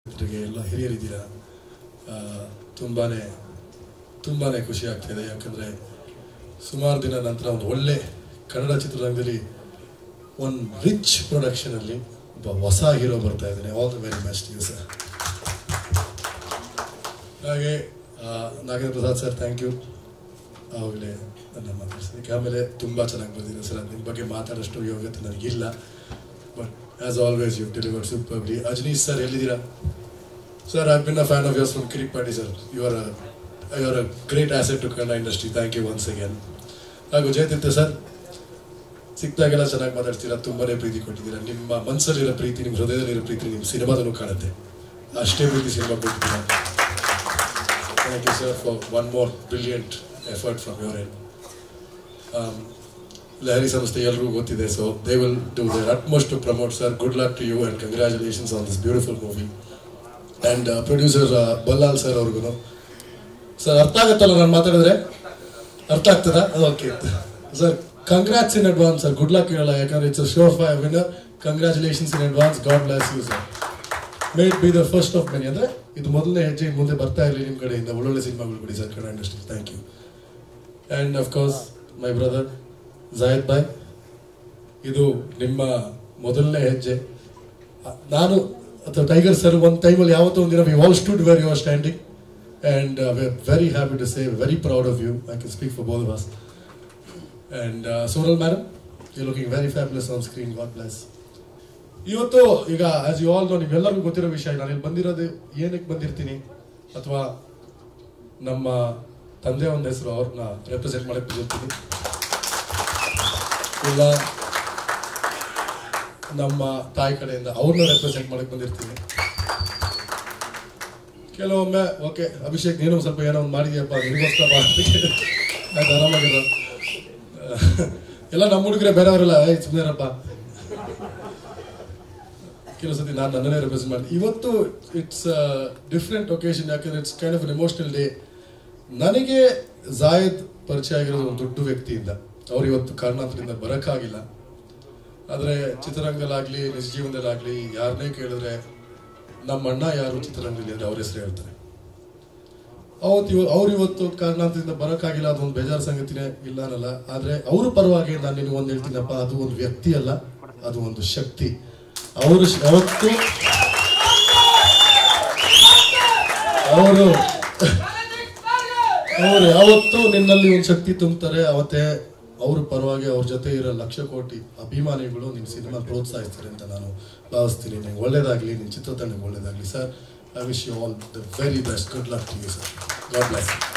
ಜೊತೆಗೆ ಎಲ್ಲ ಹಿರಿಯರಿದ್ದೀರಾ ತುಂಬಾ ತುಂಬಾ ಖುಷಿ ಆಗ್ತಿದೆ ಯಾಕಂದರೆ ಸುಮಾರು ದಿನ ನಂತರ ಒಂದು ಒಳ್ಳೆ ಕನ್ನಡ ಚಿತ್ರರಂಗದಲ್ಲಿ ಒಂದು ರಿಚ್ ಪ್ರೊಡಕ್ಷನಲ್ಲಿ ಒಬ್ಬ ಹೊಸ ಹೀರೋ ಬರ್ತಾ ಇದ್ದಾನೆ all the very best you sir ಹಾಗೆ ಆ, Nagendra Prasad sir thank you ಆವಾಗಲೇ ನನ್ನ ಮಾತಾಡ್ಸೋದಕ್ಕೆ ಆಮೇಲೆ ತುಂಬ ಚೆನ್ನಾಗಿ ಬಂದಿದೆ ಸರ್ ನಿಮ್ಮ ಬಗ್ಗೆ ಮಾತಾಡೋಷ್ಟು ಯೋಗ್ಯತೆ ನನಗಿಲ್ಲ but as always you delivered superbly Ajaneesh sir ಎಲ್ಲಿದ್ದೀರಾ sir I been a fan of yours from Kirik Party sir you are you are a great asset to Kannada industry thank you once again ಹಾಗೂ ಜಯತೀರ್ಥ ಸರ್ ಸಿಕ್ತಾಗೆಲ್ಲ ಚೆನ್ನಾಗಿ ಮಾತಾಡ್ತೀರಾ ತುಂಬಾನೇ ಪ್ರೀತಿ ಕೊಟ್ಟಿದ್ದೀರಾ ನಿಮ್ಮ ಮನಸ್ಸಲ್ಲಿರೋ ಪ್ರೀತಿ ನಿಮ್ಮ ಹೃದಯದಲ್ಲಿರೋ ಪ್ರೀತಿ ನಿಮ್ಮ ಸಿನಿಮಾದಲ್ಲೂ ಕಾಣುತ್ತೆ ಅಷ್ಟೇ ಪ್ರೀತಿ ಸಿನಿಮಾ ಕೊಟ್ಟಿದ್ದೀರಾ thank you sir for one more brilliant effort from your end Lahari ಸಂಸ್ಥೆ ಎಲ್ರಿಗೂ ಗೊತ್ತಿದೆ so they will do their utmost to promote sir good luck to you and congratulations on this beautiful movie and producer Ballal sir ಅವ್ರಿಗೂ sir ಅರ್ಥ ಆಗುತ್ತಲ್ಲ ನಾನು ಮಾತಾಡಿದ್ರೆ ಅರ್ಥ ಆಗ್ತದಾ okay sir congrats in advance sir good luck ಹೇಳಲ್ಲ ಯಾಕಂದ್ರೆ it's surefire winner congratulations in advance god bless you sir may be the first of many ಅಂದ್ರೆ ಇದು ಮೊದಲನೇ ಹೆಜ್ಜೆ ಇನ್ನು ಮುಂದೆ ಬರ್ತಾ ಇರಲಿ ನಿಮ್ಮ ಕಡೆಯಿಂದ ಒಳ್ಳೊಳ್ಳೆ ಸಿನಿಮಾಗಳು ಕೊಡಿ sir Kannada industry thank you and of course my brother Zayed bhai ಇದು ನಿಮ್ಮ ಮೊದಲನೇ ಹೆಜ್ಜೆ ಅ- ನಾನು ಅಥವಾ ಟೈಗರ್ ಸರ್ ಒಂದು ಟೈಮಲ್ಲಿ ಯಾವತ್ತೋ ಒಂದಿನ we all stood where you are standing and we are very happy to say very proud of you I can speak for both was and Sonal madam you looking very fabulous on screen God bless ಇವತ್ತು ಈಗ as you all know ನಿಮ್ಗೆಲ್ಲರಿಗೂ ಗೊತ್ತಿರೋ ವಿಷಯ ನಾನು ಇಲ್ಲಿ ಬಂದಿರೋದು ಏನಕ್ಕೆ ಬಂದಿರ್ತೀನಿ ಅಥವಾ ನಮ್ಮ ತಂದೆ ಒಂದು ಹೆಸರು ಅವ್ರನ್ನ ರೆಪ್ರೆಸೆಂಟ್ ಮಾಡಕ್ಕೆ ಬಂದಿರ್ತೀನಿ ಇಲ್ಲ ನಮ್ಮ ತಾಯಿ ಕಡೆಯಿಂದ ಅವ್ರನ್ನ ರೆಪ್ರೆಸೆಂಟ್ ಮಾಡಕ್ಕೆ ಬಂದಿರ್ತೀನಿ ಕೆಲವೊಮ್ಮೆ ಓಕೆ ಅಭಿಷೇಕ್ ನೀನು ಸ್ವಲ್ಪ ಏನೋ ಒಂದು ಮಾಡಿದ್ಯಪ್ಪ ನಿನಗೋಸ್ಕರ ಬಾ ಅಂತ ಕೇಳಿ ಆಯ್ತು ಆರಾಮಾಗಿರೋ ಎಲ್ಲ ನಮ್ಮ ಹುಡುಗರೆ ಬೇರೆಯವರೆಲ್ಲ ಏಯ್ ಸುಮ್ಮನೆರಪ್ಪ ಕೆಲವು ಸತಿ ನಾನು ನನ್ನನ್ನೇ ರೆಪ್ರೆಸೆಂಟ್ ಮಾಡಿ ಇವತ್ತು ಇಟ್ಸ್ ಡಿಫ್ರೆಂಟ್ ಒಕೇಶನ್ ಯಾಕಂದ್ರೆ it's kind of an emotional day ನನಗೆ ಜಾಯದ್ ಪರಿಚಯ ಆಗಿರೋದು ಒಂದು ದೊಡ್ಡ ವ್ಯಕ್ತಿಯಿಂದ ಅವ್ರು ಇವತ್ತು ಕಾರಣಾಂತರದಿಂದ ಬರೋಕ್ಕಾಗಿಲ್ಲ ಆದರೆ ಚಿತ್ರರಂಗದಲ್ಲಾಗಲಿ ನಿಜ ಜೀವನದಲ್ಲಾಗಲಿ ಯಾರನ್ನೇ ಕೇಳಿದ್ರೆ ನಮ್ಮ ಅಣ್ಣ ಯಾರು ಚಿತ್ರರಂಗದಲ್ಲಿ ಅಂದರೆ ಅವ್ರ ಹೆಸರು ಹೇಳ್ತಾರೆ ಅವತ್ತು ಇವ ಅವ್ರು ಇವತ್ತು ಕಾರಣಾಂತರದಿಂದ ಬರೋಕ್ಕಾಗಿಲ್ಲ ಅದೊಂದು ಬೇಜಾರು ಸಂಗತಿನೇ ಇಲ್ಲ ಅನ್ನಲ್ಲ ಆದರೆ ಅವ್ರ ಪರವಾಗಿ ನಾನು ನಿನಗೆ ಒಂದು ಹೇಳ್ತೀನಪ್ಪ ಅದು ಒಂದು ವ್ಯಕ್ತಿ ಅಲ್ಲ ಅದು ಒಂದು ಶಕ್ತಿ ಅವರು ಯಾವತ್ತು ಅವರು ಅವರು ಯಾವತ್ತೂ ನಿನ್ನಲ್ಲಿ ಒಂದು ಶಕ್ತಿ ತುಂಬುತ್ತಾರೆ ಅವತ್ತೇ ಅವ್ರ ಪರವಾಗಿ ಅವ್ರ ಜೊತೆ ಇರೋ ಲಕ್ಷ ಕೋಟಿ ಅಭಿಮಾನಿಗಳು ನಿಮ್ಮ ಸಿನಿಮಾ ಪ್ರೋತ್ಸಾಹಿಸ್ತಾರೆ ಅಂತ ನಾನು ಭಾವಿಸ್ತೀನಿ ನಿಮ್ಗೆ ಒಳ್ಳೇದಾಗಲಿ ನಿಮ್ಮ ಚಿತ್ರತಂಡಕ್ಕೆ ಒಳ್ಳೇದಾಗಲಿ sir I wish you all the very best good luck to you sir God bless